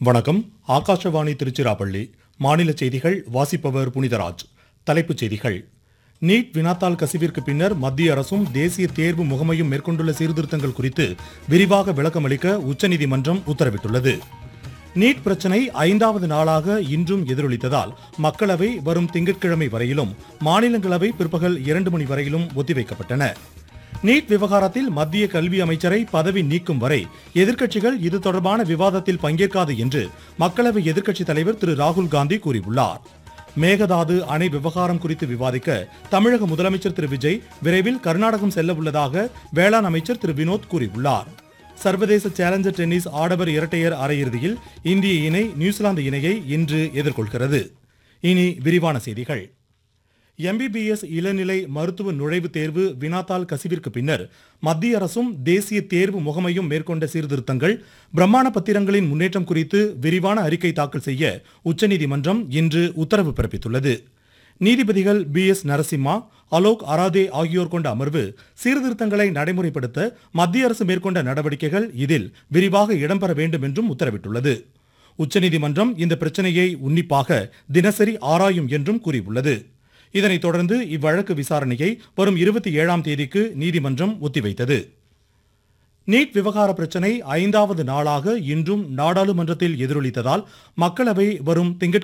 வணக்கம் ஆகாஷவாணி திருச்சிராப்பள்ளி மாநில செய்திகள் வாசிப்பவர் புனிதராஜ் தலைப்புச் செய்திகள் நீட் வினாத்தாள் கசிவிற்கு பின்னர் மத்திய அரசும் தேசிய தேர்வு முகமையும் மேற்கொண்டுள்ள சீர்திருத்தங்கள் குறித்து விரிவாக விளக்கமளிக்க உச்சநீதிமன்றம் உத்தரவிட்டுள்ளது நீட் பிரச்சினை ஐந்தாவது நாளாக இன்றும் எதிரொலித்ததால் மக்களவை வரும் திங்கட்கிழமை வரையிலும் மாநிலங்களவை பிற்பகல் இரண்டு மணி வரையிலும் ஒத்திவைக்கப்பட்டன நீட் விவகாரத்தில் மத்திய கல்வி அமைச்சரை பதவி நீக்கும் வரை எதிர்க்கட்சிகள் இது தொடர்பான விவாதத்தில் பங்கேற்காது என்று மக்களவை எதிர்க்கட்சித் தலைவர் திரு ராகுல் காந்தி கூறியுள்ளார் மேகதாது அணை விவகாரம் குறித்து விவாதிக்க தமிழக முதலமைச்சர் திரு விஜய் விரைவில் கர்நாடகம் செல்ல உள்ளதாக வேளாண் அமைச்சர் திரு வினோத் கூறியுள்ளார் சர்வதேச சேலஞ்சர் டென்னிஸ் ஆடவர் இரட்டையர் அரையிறுதியில் இந்திய இணை நியூசிலாந்து இணையை இன்று எதிர்கொள்கிறது இனி விரிவான செய்திகள் எம்பிபிஎஸ் இளநிலை மருத்துவ நுழைவுத் தேர்வு வினாத்தாள் கசிவிற்கு பின்னர் மத்திய அரசும் தேசிய தேர்வு முகமையும் மேற்கொண்ட சீர்திருத்தங்கள் பிரமாண பத்திரங்களின் முன்னேற்றம் குறித்து விரிவான அறிக்கை தாக்கல் செய்ய உச்சநீதிமன்றம் இன்று உத்தரவு பிறப்பித்துள்ளது நீதிபதிகள் பி எஸ் நரசிம்மா அலோக் அராதே ஆகியோர் கொண்ட அமர்வு சீர்திருத்தங்களை நடைமுறைப்படுத்த மத்திய அரசு மேற்கொண்ட நடவடிக்கைகள் இதில் விரிவாக இடம்பெற வேண்டும் என்றும் உத்தரவிட்டுள்ளது உச்சநீதிமன்றம் இந்த பிரச்சனையை உன்னிப்பாக தினசரி ஆராயும் என்றும் கூறியுள்ளது இதனைத் தொடர்ந்து இவ்வழக்கு விசாரணையை வரும் இருபத்தி ஏழாம் தேதிக்கு நீதிமன்றம் ஒத்திவைத்தது நீட் விவகார பிரச்சினை ஐந்தாவது நாளாக இன்றும் நாடாளுமன்றத்தில் எதிரொலித்ததால் மக்களவை வரும் திங்கட்கிழமை